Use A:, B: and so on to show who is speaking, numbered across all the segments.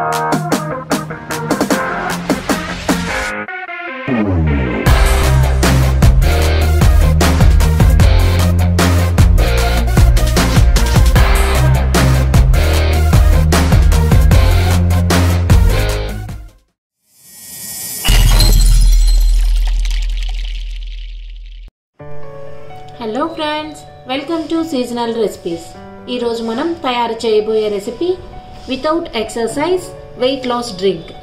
A: hello friends welcome to seasonal recipes ఈరోజు మనం తయారు చేయబోయే recipe without exercise weight loss drink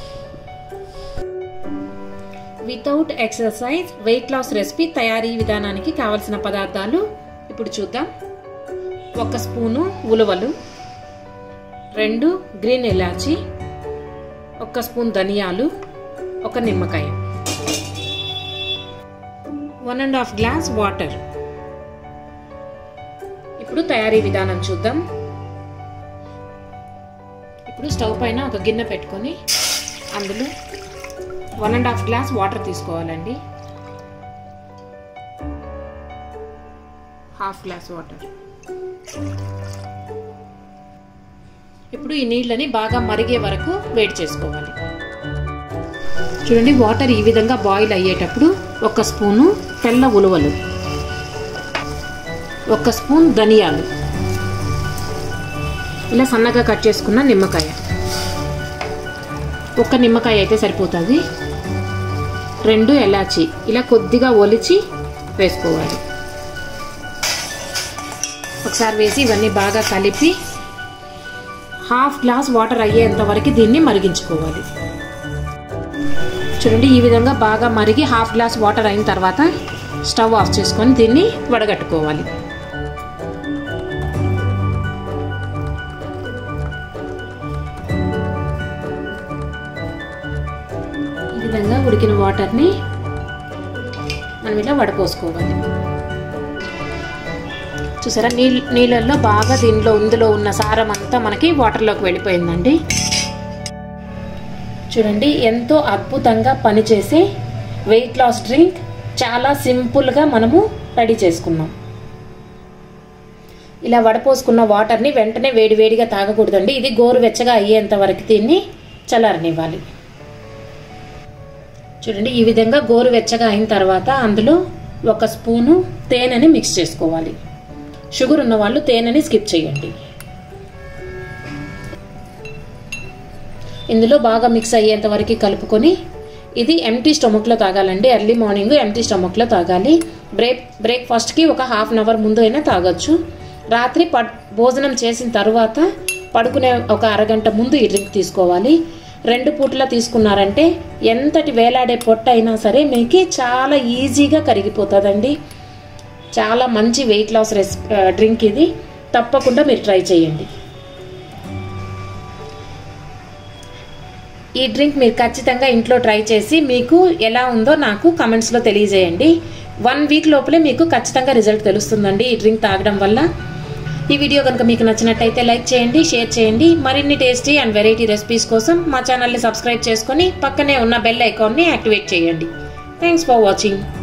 A: without exercise weight loss recipe తయారీ విధానానికి కావలసిన పదార్థాలు ఇప్పుడు చూద్దాం ఒక స్పూను ఉలవలు రెండు గ్రీన్ ఇలాచి ఒక స్పూన్ ధనియాలు ఒక నిమ్మకాయ one and half glass water ఇప్పుడు తయారీ విధానం చూద్దాం ఇప్పుడు స్టవ్ పైన ఒక గిన్నె పెట్టుకొని అందులో one and half glass water తీసుకోవాలండి హాఫ్ గ్లాస్ వాటర్ ఇప్పుడు ఈ నీళ్ళని బాగా మరిగే వరకు వేడి చేసుకోవాలి చూడండి వాటర్ ఈ విధంగా బాయిల్ అయ్యేటప్పుడు ఒక స్పూను తెల్ల ఉలువలు ఒక స్పూన్ ధనియాలు ఇలా సన్నగా కట్ చేసుకున్న నిమ్మకాయ ఒక నిమ్మకాయ అయితే సరిపోతుంది రెండు ఎలాచి ఇలా కొద్దిగా ఒలిచి వేసుకోవాలి ఒకసారి వేసి ఇవన్నీ బాగా కలిపి హాఫ్ గ్లాస్ వాటర్ అయ్యేంత వరకు దీన్ని మరిగించుకోవాలి చూడండి ఈ విధంగా బాగా మరిగి హాఫ్ గ్లాస్ వాటర్ అయిన తర్వాత స్టవ్ ఆఫ్ చేసుకొని దీన్ని వడగట్టుకోవాలి ఈ విధంగా ఉడికిన వాటర్ని మనం ఇలా వడపోసుకోవాలి చూసారా నీళ్ళ నీళ్ళల్లో బాగా దీనిలో ఇందులో ఉన్న సారం అంతా మనకి వాటర్లోకి వెళ్ళిపోయిందండి చూడండి ఎంతో అద్భుతంగా పనిచేసే వెయిట్ లాస్ డ్రింక్ చాలా సింపుల్గా మనము రెడీ చేసుకున్నాం ఇలా వడపోసుకున్న వాటర్ని వెంటనే వేడివేడిగా తాగకూడదండి ఇది గోరువెచ్చగా అయ్యేంత వరకు దీన్ని చల్లారనివ్వాలి చూడండి ఈ విధంగా గోరువెచ్చగా అయిన తర్వాత అందులో ఒక స్పూను తేనెని మిక్స్ చేసుకోవాలి షుగర్ ఉన్న వాళ్ళు తేనెని స్కిప్ చేయండి ఇందులో బాగా మిక్స్ అయ్యేంత వరకు కలుపుకొని ఇది ఎంటీ స్టమక్లో తాగాలండి ఎర్లీ మార్నింగ్ ఎంటీ స్టమక్లో తాగాలి బ్రేక్ బ్రేక్ఫాస్ట్కి ఒక హాఫ్ అన్ అవర్ ముందు అయినా తాగొచ్చు రాత్రి పడ్ భోజనం చేసిన తర్వాత పడుకునే ఒక అరగంట ముందు ఈ డ్రింక్ తీసుకోవాలి రెండు పూటలా తీసుకున్నారంటే ఎంతటి వేలాడే పొట్ట అయినా సరే మీకు చాలా ఈజీగా కరిగిపోతుందండి చాలా మంచి వెయిట్ లాస్ రెస్ డ్రింక్ ఇది తప్పకుండా మీరు ట్రై చేయండి ఈ డ్రింక్ మీరు ఖచ్చితంగా ఇంట్లో ట్రై చేసి మీకు ఎలా ఉందో నాకు కమెంట్స్లో తెలియజేయండి వన్ వీక్ లోపలే మీకు ఖచ్చితంగా రిజల్ట్ తెలుస్తుందండి ఈ డ్రింక్ తాగడం వల్ల ఈ వీడియో కనుక మీకు నచ్చినట్టయితే లైక్ చేయండి షేర్ చేయండి మరిన్ని టేస్టీ అండ్ వెరైటీ రెసిపీస్ కోసం మా ఛానల్ని సబ్స్క్రైబ్ చేసుకొని పక్కనే ఉన్న బెల్ ఐకాన్ని యాక్టివేట్ చేయండి థ్యాంక్స్ ఫర్ వాచింగ్